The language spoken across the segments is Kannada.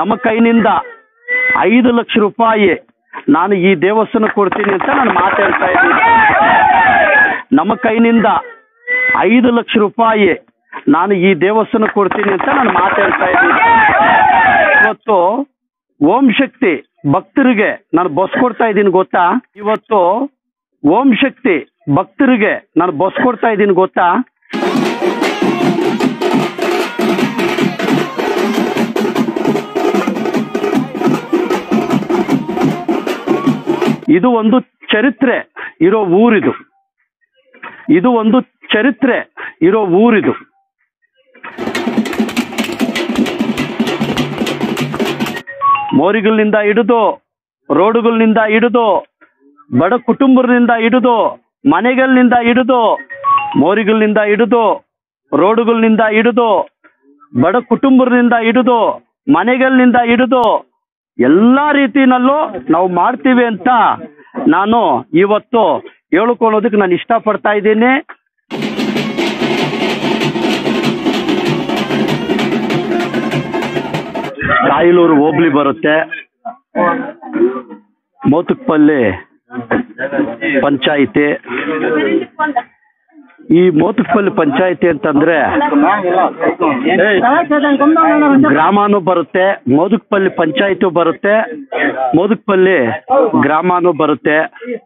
ನಮ್ಮ ಕೈನಿಂದ ಐದು ಲಕ್ಷ ರೂಪಾಯಿ ನಾನು ಈ ದೇವಸ್ಥಾನ ಕೊಡ್ತೀನಿ ಅಂತ ನಾನು ಮಾತಾಡ್ತಾ ಇದ್ದೀನಿ ನಮ್ಮ ಕೈನಿಂದ ಐದು ಲಕ್ಷ ರೂಪಾಯಿ ನಾನು ಈ ದೇವಸ್ಥಾನ ಕೊಡ್ತೀನಿ ಅಂತ ನಾನು ಮಾತಾಡ್ತಾ ಇದ್ದೀನಿ ಇವತ್ತು ಓಂ ಶಕ್ತಿ ಭಕ್ತರಿಗೆ ನಾನು ಬಸ್ ಕೊಡ್ತಾ ಇದ್ದೀನಿ ಗೊತ್ತಾ ಇವತ್ತು ಓಂ ಶಕ್ತಿ ಭಕ್ತರಿಗೆ ನಾನು ಬಸ್ ಕೊಡ್ತಾ ಇದ್ದೀನಿ ಗೊತ್ತಾ ಇದು ಒಂದು ಚರಿತ್ರೆ ಇರೋ ಊರಿದು ಇದು ಒಂದು ಚರಿತ್ರೆ ಇರೋ ಊರಿದು ಮೋರಿಗಳಿಂದ ಹಿಡಿದು ರೋಡುಗಳಿಂದ ಹಿಡಿದು ಬಡ ಕುಟುಂಬದಿಂದ ಹಿಡಿದು ಮನೆಗಳಿಂದ ಹಿಡಿದು ಮೋರಿಗಳಿಂದ ಹಿಡಿದು ರೋಡುಗಳಿಂದ ಹಿಡಿದು ಬಡ ಕುಟುಂಬದಿಂದ ಹಿಡಿದು ಮನೆಗಳಿಂದ ಹಿಡಿದು ಎಲ್ಲಾ ರೀತಿನಲ್ಲೂ ನಾವು ಮಾಡ್ತೀವಿ ಅಂತ ನಾನು ಇವತ್ತು ಹೇಳ್ಕೊಳ್ಳೋದಕ್ಕೆ ನಾನು ಇಷ್ಟಪಡ್ತಾ ಇದ್ದೀನಿ ಕಾಯಲೂರು ಹೋಬ್ಳಿ ಬರುತ್ತೆ ಮೋತುಕ್ಪಲ್ಲಿ ಪಂಚಾಯಿತಿ ಈ ಮೋತುಕ್ಪಲ್ಲಿ ಪಂಚಾಯಿತಿ ಅಂತಂದ್ರೆ ಗ್ರಾಮನೂ ಬರುತ್ತೆ ಮೋದುಕ್ಪಲ್ಲಿ ಪಂಚಾಯಿತಿ ಬರುತ್ತೆ ಮೋದುಕ್ಪಲ್ಲಿ ಗ್ರಾಮನೂ ಬರುತ್ತೆ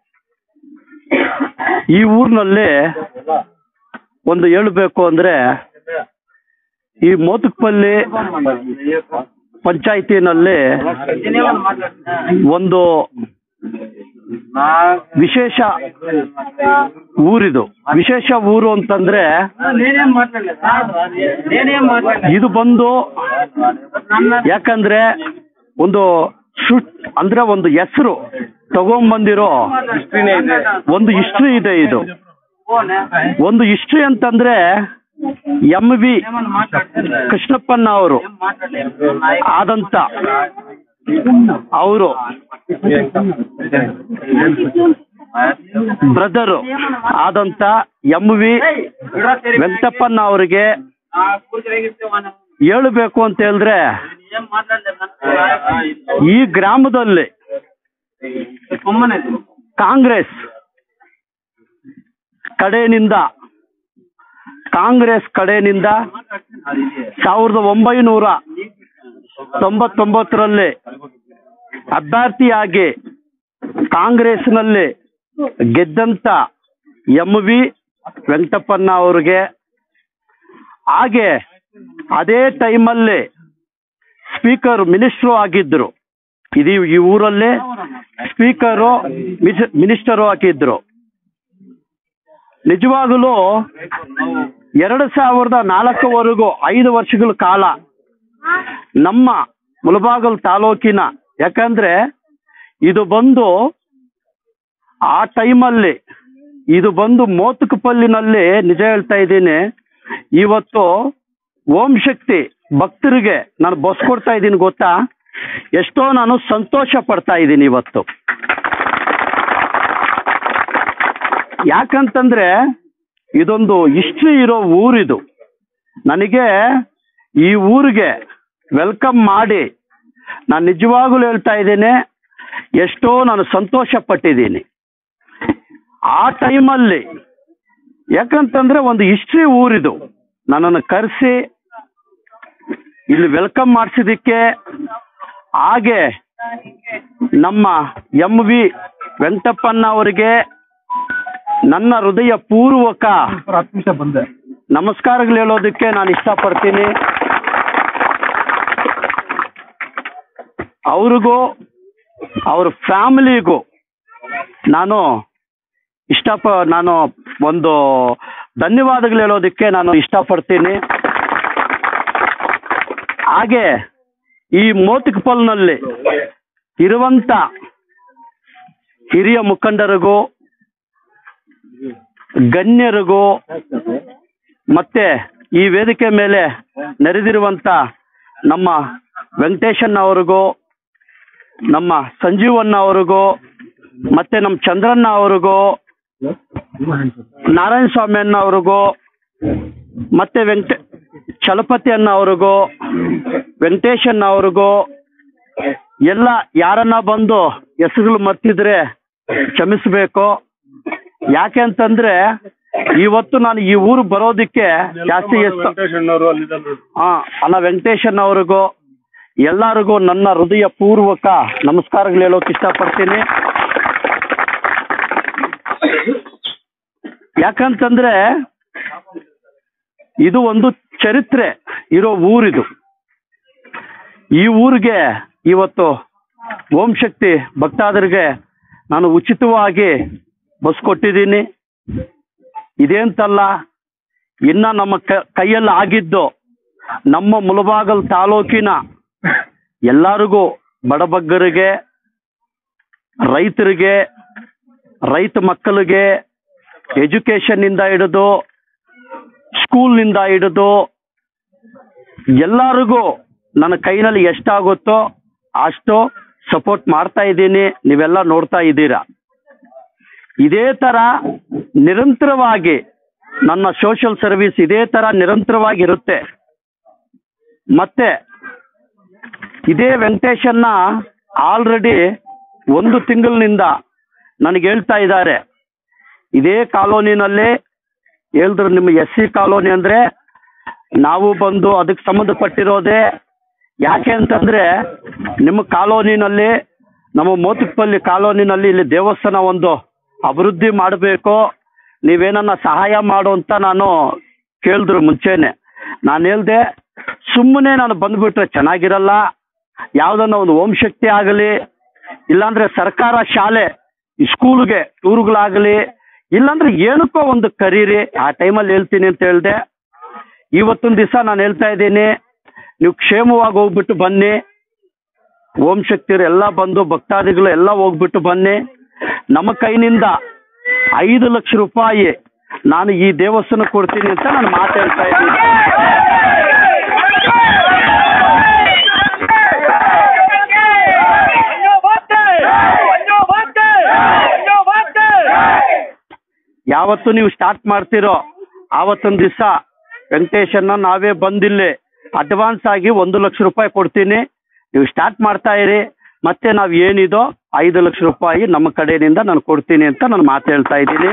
ಈ ಊರಿನಲ್ಲಿ ಒಂದು ಹೇಳಬೇಕು ಅಂದ್ರೆ ಈ ಮೋತುಕ್ಪಲ್ಲಿ ಪಂಚಾಯಿತಿನಲ್ಲಿ ಒಂದು ವಿಶೇಷ ಊರಿದು ವಿಶೇಷ ಊರು ಅಂತಂದ್ರೆ ಇದು ಬಂದು ಯಾಕಂದ್ರೆ ಒಂದು ಶುಟ್ ಅಂದ್ರೆ ಒಂದು ಹೆಸರು ತಗೊಂಬಂದಿರೋ ಒಂದು ಹಿಸ್ಟ್ರಿ ಇದೆ ಇದು ಒಂದು ಹಿಸ್ಟ್ರಿ ಅಂತಂದ್ರೆ ಎಂ ವಿ ಕೃಷ್ಣಪ್ಪಣ್ಣ ಅವರು ಆದಂತ ಅವರು ಬ್ರದರ್ ಆದಂತ ಎಂ ವಿ ವೆಂಕಟಪ್ಪಣ್ಣ ಅವರಿಗೆ ಹೇಳಬೇಕು ಅಂತ ಹೇಳಿದ್ರೆ ಈ ಗ್ರಾಮದಲ್ಲಿ ಕಾಂಗ್ರೆಸ್ ಕಡೆಯಿಂದ ಕಾಂಗ್ರೆಸ್ ಕಡೆಯಿಂದ ಸಾವಿರದ ಒಂಬೈನೂರ ತೊಂಬತ್ತೊಂಬತ್ತರಲ್ಲಿ ಅಭ್ಯರ್ಥಿಯಾಗಿ ಕಾಂಗ್ರೆಸ್ನಲ್ಲಿ ಗೆದ್ದಂತ ಎಂ ವಿ ವೆಂಕಟಪ್ಪಣ್ಣ ಅವ್ರಿಗೆ ಹಾಗೆ ಅದೇ ಟೈಮಲ್ಲಿ ಸ್ಪೀಕರ್ ಮಿನಿಸ್ಟ್ರು ಆಗಿದ್ರು ಇದು ಈ ಊರಲ್ಲಿ ಸ್ಪೀಕರು ಮಿನಿಸ್ಟರು ಆಗಿದ್ರು ನಿಜವಾಗಲೂ ಎರಡು ಸಾವಿರದ ನಾಲ್ಕವರೆಗೂ ಐದು ವರ್ಷಗಳ ಕಾಲ ನಮ್ಮ ಮುಳಬಾಗಲ್ ತಾಲೂಕಿನ ಯಾಕಂದ್ರೆ ಇದು ಬಂದು ಆ ಟೈಮಲ್ಲಿ ಇದು ಬಂದು ಮೋತುಕಪಲ್ಲಿನಲ್ಲಿ ನಿಜ ಹೇಳ್ತಾ ಇದ್ದೀನಿ ಇವತ್ತು ಓಂ ಶಕ್ತಿ ಭಕ್ತರಿಗೆ ನಾನು ಬಸ್ ಕೊಡ್ತಾ ಇದ್ದೀನಿ ಗೊತ್ತಾ ಎಷ್ಟೋ ನಾನು ಸಂತೋಷ ಪಡ್ತಾ ಇದ್ದೀನಿ ಇವತ್ತು ಯಾಕಂತಂದ್ರೆ ಇದೊಂದು ಹಿಸ್ಟ್ರಿ ಇರೋ ಊರಿದು ನನಗೆ ಈ ಊರಿಗೆ ವೆಲ್ಕಮ್ ಮಾಡಿ ನಾನು ನಿಜವಾಗಲೂ ಹೇಳ್ತಾ ಇದ್ದೇನೆ ಎಷ್ಟೋ ನಾನು ಸಂತೋಷ ಪಟ್ಟಿದ್ದೀನಿ ಆ ಟೈಮಲ್ಲಿ ಯಾಕಂತಂದ್ರೆ ಒಂದು ಹಿಸ್ಟ್ರಿ ಊರಿದು ನನ್ನನ್ನು ಕರೆಸಿ ಇಲ್ಲಿ ವೆಲ್ಕಮ್ ಮಾಡಿಸಿದ್ದಕ್ಕೆ ಹಾಗೆ ನಮ್ಮ ಎಂ ವಿ ವೆಂಕಟಪ್ಪಣ್ಣ ಅವರಿಗೆ ನನ್ನ ಹೃದಯ ಪೂರ್ವಕ ಹತ್ತು ನಿಮಿಷ ಬಂದೆ ನಮಸ್ಕಾರಗಳು ಹೇಳೋದಕ್ಕೆ ನಾನು ಇಷ್ಟಪಡ್ತೀನಿ ಅವ್ರಿಗೂ ಅವ್ರ ಫ್ಯಾಮಿಲಿಗೂ ನಾನು ಇಷ್ಟಪ ನಾನು ಒಂದು ಧನ್ಯವಾದಗಳು ಹೇಳೋದಕ್ಕೆ ನಾನು ಇಷ್ಟಪಡ್ತೀನಿ ಹಾಗೆ ಈ ಮೋತಿಕಪಲ್ನಲ್ಲಿ ಇರುವಂತ ಹಿರಿಯ ಮುಖಂಡರಿಗೂ ಗಣ್ಯರಿಗೂ ಮತ್ತೆ ಈ ವೇದಿಕೆ ಮೇಲೆ ನೆರೆದಿರುವಂತ ನಮ್ಮ ವೆಂಕಟೇಶಣ್ಣ ಅವರಿಗೂ ನಮ್ಮ ಸಂಜೀವಣ್ಣ ಅವರಿಗೂ ಮತ್ತೆ ನಮ್ಮ ಚಂದ್ರಣ್ಣ ಅವರಿಗೂ ನಾರಾಯಣ ಸ್ವಾಮಿ ಅಣ್ಣ ಅವ್ರಿಗೂ ಮತ್ತೆ ವೆಂಕಟ ಚಲಪತಿ ಅಣ್ಣ ಅವ್ರಿಗೂ ವೆಂಕಟೇಶಣ್ಣ ಅವ್ರಿಗೂ ಎಲ್ಲ ಯಾರನ್ನ ಬಂದು ಹೆಸರುಗಳು ಮರ್ತಿದ್ರೆ ಕ್ಷಮಿಸಬೇಕು ಯಾಕೆ ಅಂತಂದ್ರೆ ಇವತ್ತು ನಾನು ಈ ಊರು ಬರೋದಕ್ಕೆ ಜಾಸ್ತಿ ಎಷ್ಟು ವೆಂಕಟೇಶ್ ಅಣ್ಣವ್ರು ಅಲ್ಲಿದ್ದಾರೆ ನೋಡಿ. ಆ ಅಣ್ಣ ವೆಂಕಟೇಶನ್ ಅವ್ರಿಗೂ ಎಲ್ಲರಿಗೂ ನನ್ನ ಹೃದಯ ಪೂರ್ವಕ ನಮಸ್ಕಾರಗಳು ಹೇಳೋಕೆ ಇಷ್ಟಪಡ್ತೀನಿ ಯಾಕಂತಂದ್ರೆ ಇದು ಒಂದು ಚರಿತ್ರೆ ಇರೋ ಊರಿದು ಈ ಊರಿಗೆ ಇವತ್ತು ಓಂ ಶಕ್ತಿ ಭಕ್ತಾದರಿಗೆ ನಾನು ಉಚಿತವಾಗಿ ಬಸ್ ಕೊಟ್ಟಿದ್ದೀನಿ ಇದೇಂತಲ್ಲ ಇನ್ನ ನಮ್ಮ ಕ- ಕೈಯಲ್ಲಿ ಆಗಿದ್ದು ನಮ್ಮ ಮುಳಬಾಗಲ್ ತಾಲೂಕಿನ ಎಲ್ಲರಿಗೂ ಬಡಬಗ್ಗರಿಗೆ ರೈತರಿಗೆ ರೈತ ಮಕ್ಕಳಿಗೆ ಎಜುಕೇಶನ್ನಿಂದ ಹಿಡಿದು ಸ್ಕೂಲ್ನಿಂದ ಹಿಡಿದು ಎಲ್ಲರಿಗೂ ನನ್ನ ಕೈನಲ್ಲಿ ಎಷ್ಟಾಗುತ್ತೋ ಅಷ್ಟು ಸಪೋರ್ಟ್ ಮಾಡ್ತಾ ಇದ್ದೀನಿ ನೀವೆಲ್ಲ ನೋಡ್ತಾ ಇದ್ದೀರಾ ಇದೇ ಥರ ನಿರಂತರವಾಗಿ ನನ್ನ ಸೋಷಿಯಲ್ ಸರ್ವಿಸ್ ಇದೇ ಥರ ನಿರಂತರವಾಗಿರುತ್ತೆ ಮತ್ತೆ ಇದೇ ವೆಂಕಟೇಶನ್ನ ಆಲ್ರೆಡಿ ಒಂದು ತಿಂಗಳಿನಿಂದ ನನಗೆ ಹೇಳ್ತಾ ಇದ್ದಾರೆ ಇದೇ ಕಾಲೋನಿನಲ್ಲಿ ಹೇಳಿದ್ರು ನಿಮ್ಮ ಎಸ್ ಸಿ ಕಾಲೋನಿ ಅಂದರೆ ನಾವು ಬಂದು ಅದಕ್ಕೆ ಸಂಬಂಧಪಟ್ಟಿರೋದೇ ಯಾಕೆ ಅಂತಂದರೆ ನಿಮ್ಮ ಕಾಲೋನಿನಲ್ಲಿ ನಮ್ಮ ಮೋತುಪ್ಪಲ್ಲಿ ಕಾಲೋನಿನಲ್ಲಿ ಇಲ್ಲಿ ದೇವಸ್ಥಾನ ಒಂದು ಅಭಿವೃದ್ಧಿ ಮಾಡಬೇಕು ನೀವೇನನ್ನ ಸಹಾಯ ಮಾಡು ಅಂತ ನಾನು ಕೇಳಿದ್ರು ಮುಂಚೆನೆ ನಾನು ಹೇಳ್ದೆ ಸುಮ್ಮನೆ ನಾನು ಬಂದ್ಬಿಟ್ರೆ ಚೆನ್ನಾಗಿರಲ್ಲ ಯಾವುದನ್ನ ಒಂದು ಓಂ ಶಕ್ತಿ ಆಗಲಿ ಇಲ್ಲಾಂದ್ರೆ ಸರ್ಕಾರ ಶಾಲೆ ಈ ಸ್ಕೂಲ್ಗೆ ಟೂರ್ಗಳಾಗಲಿ ಇಲ್ಲಾಂದ್ರೆ ಏನಕ್ಕೋ ಒಂದು ಕರೀರಿ ಆ ಟೈಮಲ್ಲಿ ಹೇಳ್ತೀನಿ ಅಂತ ಹೇಳ್ದೆ ಇವತ್ತೊಂದು ದಿವಸ ನಾನು ಹೇಳ್ತಾ ಇದ್ದೀನಿ ನೀವು ಕ್ಷೇಮವಾಗಿ ಹೋಗ್ಬಿಟ್ಟು ಬನ್ನಿ ಓಂ ಶಕ್ತಿಯರು ಎಲ್ಲ ಬಂದು ಭಕ್ತಾದಿಗಳು ಎಲ್ಲ ಹೋಗ್ಬಿಟ್ಟು ಬನ್ನಿ ನಮ್ಮ ಕೈನಿಂದ ಐದು ಲಕ್ಷ ರೂಪಾಯಿ ನಾನು ಈ ದೇವಸ್ಥಾನ ಕೊಡ್ತೀನಿ ಅಂತ ನಾನು ಮಾತಾಡ್ತಾ ಇದ್ದೀನಿ ಯಾವತ್ತು ನೀವು ಸ್ಟಾರ್ಟ್ ಮಾಡ್ತೀರೋ ಆವತ್ತೊಂದು ದಿವಸ ವೆಂಕಟೇಶನ್ನ ನಾವೇ ಬಂದಿಲ್ಲಿ ಅಡ್ವಾನ್ಸ್ ಆಗಿ ಒಂದು ಲಕ್ಷ ರೂಪಾಯಿ ಕೊಡ್ತೀನಿ ನೀವು ಸ್ಟಾರ್ಟ್ ಮಾಡ್ತಾ ಇರಿ ಮತ್ತೆ ನಾವು ಏನಿದೋ ಐದು ಲಕ್ಷ ರೂಪಾಯಿ ನಮ್ಮ ಕಡೆಯಿಂದ ನಾನು ಕೊಡ್ತೀನಿ ಅಂತ ನಾನು ಮಾತು ಹೇಳ್ತಾ ಇದ್ದೀನಿ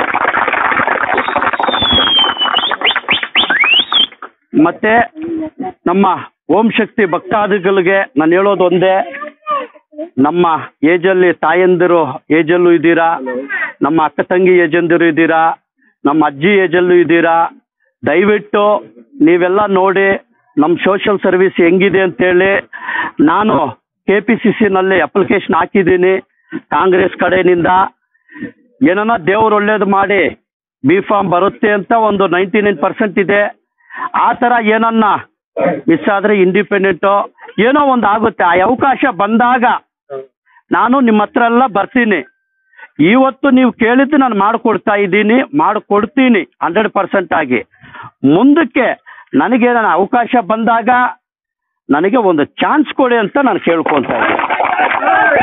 ಮತ್ತೆ ನಮ್ಮ ಓಂ ಶಕ್ತಿ ಭಕ್ತಾದಿಗಳಿಗೆ ನಾನು ಹೇಳೋದು ಒಂದೇ ನಮ್ಮ ಏಜಲ್ಲಿ ತಾಯಂದಿರು ಏಜಲ್ಲೂ ಇದ್ದೀರಾ ನಮ್ಮ ಅಕ್ಕ ತಂಗಿ ಏಜಂದಿರು ಇದ್ದೀರಾ ನಮ್ಮ ಅಜ್ಜಿ ಏಜಲ್ಲೂ ಇದ್ದೀರಾ ದಯವಿಟ್ಟು ನೀವೆಲ್ಲ ನೋಡಿ ನಮ್ಮ ಸೋಷಿಯಲ್ ಸರ್ವಿಸ್ ಹೆಂಗಿದೆ ಅಂತೇಳಿ ನಾನು ಕೆ ಪಿ ಸಿ ಸಿನಲ್ಲಿ ಅಪ್ಲಿಕೇಶನ್ ಹಾಕಿದ್ದೀನಿ ಕಾಂಗ್ರೆಸ್ ಕಡೆಯಿಂದ ಏನನ್ನ ದೇವ್ರು ಒಳ್ಳೇದು ಮಾಡಿ ಬಿ ಫಾರ್ಮ್ ಬರುತ್ತೆ ಅಂತ ಒಂದು ನೈಂಟಿ ನೈನ್ ಪರ್ಸೆಂಟ್ ಇದೆ ಆ ಥರ ಏನನ್ನ ಮಿಸ್ ಆದರೆ ಇಂಡಿಪೆಂಡೆಂಟು ಏನೋ ಒಂದು ಆಗುತ್ತೆ ಆ ಅವಕಾಶ ಬಂದಾಗ ನಾನು ನಿಮ್ಮ ಹತ್ರ ಎಲ್ಲ ಬರ್ತೀನಿ ಇವತ್ತು ನೀವು ಕೇಳಿದ್ದು ನಾನು ಮಾಡಿಕೊಡ್ತಾ ಇದ್ದೀನಿ ಮಾಡಿಕೊಡ್ತೀನಿ ಹಂಡ್ರೆಡ್ ಪರ್ಸೆಂಟ್ ಆಗಿ ಮುಂದಕ್ಕೆ ನನಗೆ ನನ್ನ ಅವಕಾಶ ಬಂದಾಗ ನನಗೆ ಒಂದು ಚಾನ್ಸ್ ಕೊಡಿ ಅಂತ ನಾನು ಕೇಳ್ಕೊತಾ ಇದ್ದೀನಿ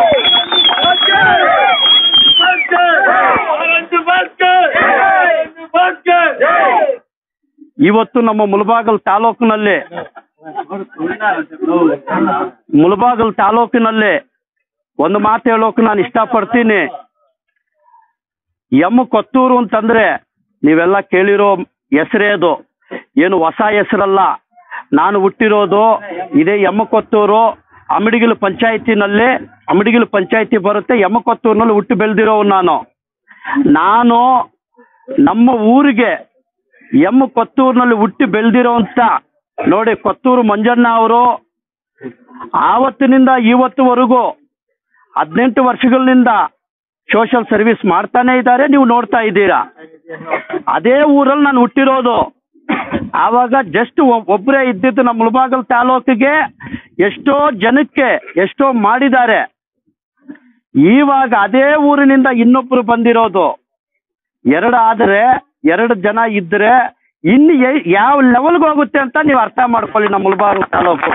ಇವತ್ತು ನಮ್ಮ ಮುಳಬಾಗಲ್ ತಾಲೂಕಿನಲ್ಲಿ ಮುಳಬಾಗಲ್ ತಾಲೂಕಿನಲ್ಲಿ ಒಂದು ಮಾತು ಹೇಳೋಕೆ ನಾನು ಇಷ್ಟಪಡ್ತೀನಿ ಎಮ್ ಕೊತ್ತೂರು ಅಂತಂದ್ರೆ ನೀವೆಲ್ಲ ಕೇಳಿರೋ ಹೆಸರೇ ಅದು ಏನು ಹೊಸ ಹೆಸರಲ್ಲ ನಾನು ಹುಟ್ಟಿರೋದು ಇದೇ ಎಮ್ಮ ಕೊತ್ತೂರು ಅಮಡಿಗಿಲು ಪಂಚಾಯತಿನಲ್ಲಿ ಅಮಡಿಗಿಲು ಪಂಚಾಯತಿ ಬರುತ್ತೆ ಎಮ್ಮ ಕೊತ್ತೂರಿನಲ್ಲಿ ಹುಟ್ಟಿ ಬೆಳೆದಿರೋವು ನಾನು ನಾನು ನಮ್ಮ ಊರಿಗೆ ಎಮ್ಮ ಕೊತ್ತೂರಿನಲ್ಲಿ ಹುಟ್ಟಿ ಬೆಳೆದಿರೋಂಥ ನೋಡಿ ಕೊತ್ತೂರು ಮಂಜಣ್ಣ ಅವರು ಆವತ್ತಿನಿಂದ ಇವತ್ತುವರೆಗೂ ಹದಿನೆಂಟು ವರ್ಷಗಳಿಂದ ಸೋಷಿಯಲ್ ಸರ್ವಿಸ್ ಮಾಡ್ತಾನೆ ಇದ್ದಾರೆ ನೀವು ನೋಡ್ತಾ ಇದ್ದೀರಾ ಅದೇ ಊರಲ್ಲಿ ನಾನು ಹುಟ್ಟಿರೋದು ಆವಾಗ ಜಸ್ಟ್ ಒಬ್ಬರೇ ಇದ್ದಿದ್ದು ನಮ್ಮ ಮುಳಬಾಗಲ್ ತಾಲೂಕಿಗೆ ಎಷ್ಟೋ ಜನಕ್ಕೆ ಎಷ್ಟೋ ಮಾಡಿದ್ದಾರೆ ಇವಾಗ ಅದೇ ಊರಿನಿಂದ ಇನ್ನೊಬ್ರು ಬಂದಿರೋದು ಎರಡು ಆದರೆ ಎರಡು ಜನ ಇದ್ರೆ ಇನ್ನು ಎ- ಯಾವ ಲೆವೆಲ್ಗೆ ಹೋಗುತ್ತೆ ಅಂತ ನೀವು ಅರ್ಥ ಮಾಡ್ಕೊಳ್ಳಿ ನಮ್ಮ ಮುಳಬಾಗಲ್ ತಾಲೂಕು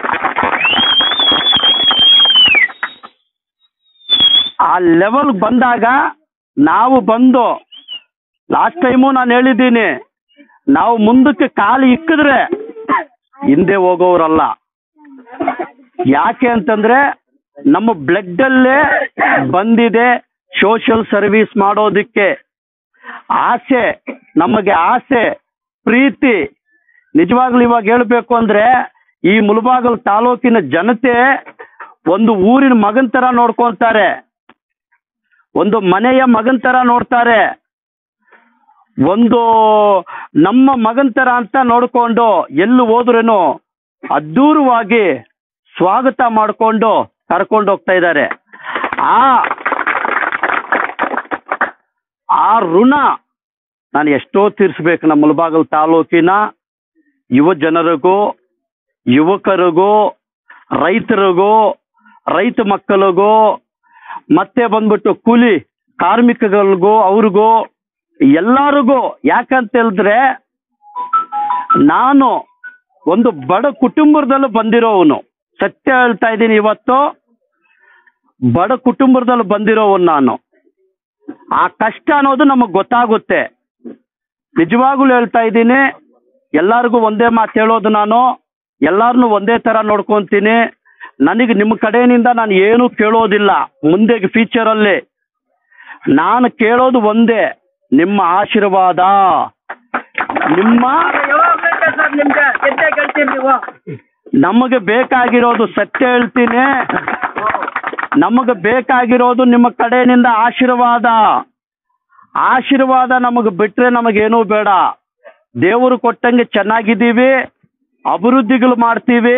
ಆ ಲೆವೆಲ್ ಬಂದಾಗ ನಾವು ಬಂದು ಲಾಸ್ಟ್ ಟೈಮು ನಾನು ಹೇಳಿದ್ದೀನಿ ನಾವು ಮುಂದಕ್ಕೆ ಕಾಲು ಇಕ್ಕಿದ್ರೆ ಹಿಂದೆ ಹೋಗೋರಲ್ಲ ಯಾಕೆ ಅಂತಂದ್ರೆ ನಮ್ಮ ಬ್ಲಡ್ ಅಲ್ಲೇ ಬಂದಿದೆ ಸೋಷಿಯಲ್ ಸರ್ವಿಸ್ ಮಾಡೋದಕ್ಕೆ ಆಸೆ ನಮಗೆ ಆಸೆ ಪ್ರೀತಿ ನಿಜವಾಗ್ಲೂ ಇವಾಗ ಹೇಳ್ಬೇಕು ಅಂದ್ರೆ ಈ ಮುಳಬಾಗಲ್ ತಾಲೂಕಿನ ಜನತೆ ಒಂದು ಊರಿನ ಮಗನ್ ತರ ನೋಡ್ಕೊಂತಾರೆ ಒಂದು ಮನೆಯ ಮಗನ್ ತರ ನೋಡ್ತಾರೆ ಒಂದು ನಮ್ಮ ಮಗನ್ ತರ ಅಂತ ನೋಡ್ಕೊಂಡು ಎಲ್ಲಿ ಹೋದ್ರೇನು ಅದ್ದೂರವಾಗಿ ಸ್ವಾಗತ ಮಾಡಿಕೊಂಡು ಕರ್ಕೊಂಡು ಹೋಗ್ತಾ ಇದ್ದಾರೆ ಆ ಆ ಋಣ ನಾನು ಎಷ್ಟೋ ತೀರಿಸ್ಬೇಕು ನಮ್ಮ ಮುಳಬಾಗಲ್ ತಾಲೂಕಿನ ಯುವ ಜನರಿಗೂ ಯುವಕರಿಗೂ ರೈತರಿಗೂ ರೈತ ಮಕ್ಕಳಿಗೂ ಮತ್ತೆ ಬಂದ್ಬಿಟ್ಟು ಕೂಲಿ ಕಾರ್ಮಿಕಗಳಿಗೂ ಅವ್ರಿಗೂ ಎಲ್ಲರಿಗೂ ಯಾಕಂತ ಹೇಳಿದ್ರೆ ನಾನು ಒಂದು ಬಡ ಕುಟುಂಬದಲ್ಲಿ ಬಂದಿರೋವನು ಸತ್ಯ ಹೇಳ್ತಾ ಇದ್ದೀನಿ ಇವತ್ತು ಬಡ ಕುಟುಂಬದಲ್ಲಿ ಬಂದಿರೋವನು ನಾನು ಆ ಕಷ್ಟ ಅನ್ನೋದು ನಮಗೆ ಗೊತ್ತಾಗುತ್ತೆ ನಿಜವಾಗ್ಲೂ ಹೇಳ್ತಾ ಇದ್ದೀನಿ ಎಲ್ಲರಿಗೂ ಒಂದೇ ಮಾತು ಹೇಳೋದು ನಾನು ಎಲ್ಲಾರನ್ನೂ ಒಂದೇ ಥರ ನೋಡ್ಕೊತೀನಿ ನನಗೆ ನಿಮ್ಮ ಕಡೆಯಿಂದ ನಾನು ಏನೂ ಕೇಳೋದಿಲ್ಲ ಮುಂದೆ ಫ್ಯೂಚರಲ್ಲಿ ನಾನು ಕೇಳೋದು ಒಂದೇ ನಿಮ್ಮ ಆಶೀರ್ವಾದ ನಿಮ್ಮ ಯಾವಾಗ್ಲೂ ಸರ್ ನಿಮ್ಗೆ ಗೆದ್ದೆ ಗೆಲ್ತೀರಿ ನೀವು ನಮಗೆ ಬೇಕಾಗಿರೋದು ಸತ್ಯ ಹೇಳ್ತೀನಿ ನಮಗೆ ಬೇಕಾಗಿರೋದು ನಿಮ್ಮ ಕಡೆಯಿಂದ ಆಶೀರ್ವಾದ ಆಶೀರ್ವಾದ ನಮಗೆ ಬಿಟ್ರೆ ನಮಗೇನೂ ಬೇಡ ದೇವರು ಕೊಟ್ಟಂಗೆ ಚೆನ್ನಾಗಿದ್ದೀವಿ ಅಭಿವೃದ್ಧಿಗಳು ಮಾಡ್ತೀವಿ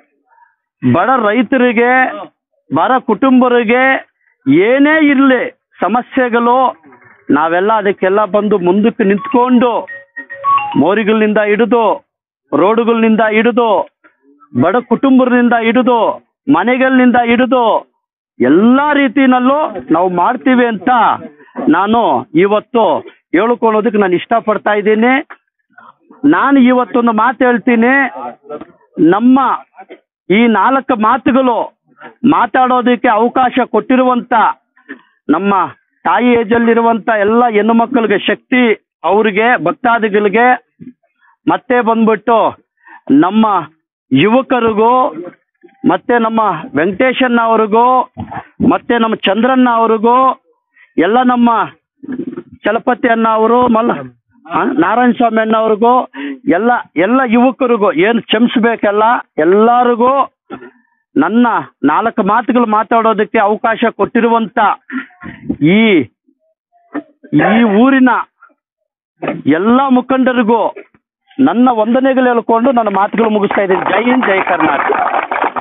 ಬಡ ರೈತರಿಗೆ ಬಡ ಕುಟುಂಬರಿಗೆ ಏನೇ ಇರಲಿ ಸಮಸ್ಯೆಗಳು ನಾವೆಲ್ಲ ಅದಕ್ಕೆಲ್ಲ ಬಂದು ಮುಂದಕ್ಕೆ ನಿಂತ್ಕೊಂಡು ಮೋರಿಗಳಿಂದ ಹಿಡಿದು ರೋಡುಗಳಿಂದ ಹಿಡಿದು ಬಡ ಕುಟುಂಬದಿಂದ ಹಿಡಿದು ಮನೆಗಳಿಂದ ಹಿಡಿದು ಎಲ್ಲ ರೀತಿನಲ್ಲೂ ನಾವು ಮಾಡ್ತೀವಿ ಅಂತ ನಾನು ಇವತ್ತು ಹೇಳ್ಕೊಳ್ಳೋದಕ್ಕೆ ನಾನು ಇಷ್ಟಪಡ್ತಾ ಇದ್ದೀನಿ ನಾನು ಇವತ್ತೊಂದು ಮಾತು ಹೇಳ್ತೀನಿ ನಮ್ಮ ಈ ನಾಲ್ಕು ಮಾತುಗಳು ಮಾತಾಡೋದಕ್ಕೆ ಅವಕಾಶ ಕೊಟ್ಟಿರುವಂತ ನಮ್ಮ ತಾಯಿ ಏಜಲ್ಲಿರುವಂತ ಎಲ್ಲ ಹೆಣ್ಣು ಮಕ್ಕಳಿಗೆ ಶಕ್ತಿ ಅವ್ರಿಗೆ ಭಕ್ತಾದಿಗಳಿಗೆ ಮತ್ತೆ ಬಂದ್ಬಿಟ್ಟು ನಮ್ಮ ಯುವಕರಿಗೂ ಮತ್ತೆ ನಮ್ಮ ವೆಂಕಟೇಶಣ್ಣ ಅವ್ರಿಗೂ ಮತ್ತೆ ನಮ್ಮ ಚಂದ್ರಣ್ಣ ಅವ್ರಿಗೂ ಎಲ್ಲ ನಮ್ಮ ಚಲಪತಿ ಅಣ್ಣ ಅವರು ಮಲ್ಲ ಆ, ನಾರಾಯಣ ಸ್ವಾಮಿ ಅಣ್ಣ ಅವ್ರಿಗೂ ಎಲ್ಲ ಎಲ್ಲ ಯುವಕರಿಗೂ ಏನು ಕ್ಷಮಿಸ್ಬೇಕಲ್ಲ ಎಲ್ಲರಿಗೂ ನನ್ನ ನಾಲ್ಕು ಮಾತುಗಳು ಮಾತಾಡೋದಕ್ಕೆ ಅವಕಾಶ ಕೊಟ್ಟಿರುವಂತ ಈ ಈ ಊರಿನ ಎಲ್ಲ ಮುಖಂಡರಿಗೂ ನನ್ನ ವಂದನೆಗಳು ಹೇಳ್ಕೊಂಡು ನನ್ನ ಮಾತುಗಳು ಮುಗಿಸ್ತಾ ಇದ್ದೀನಿ ಜೈ ಹಿಂದ್ ಜೈ ಕರ್ನಾಟಕ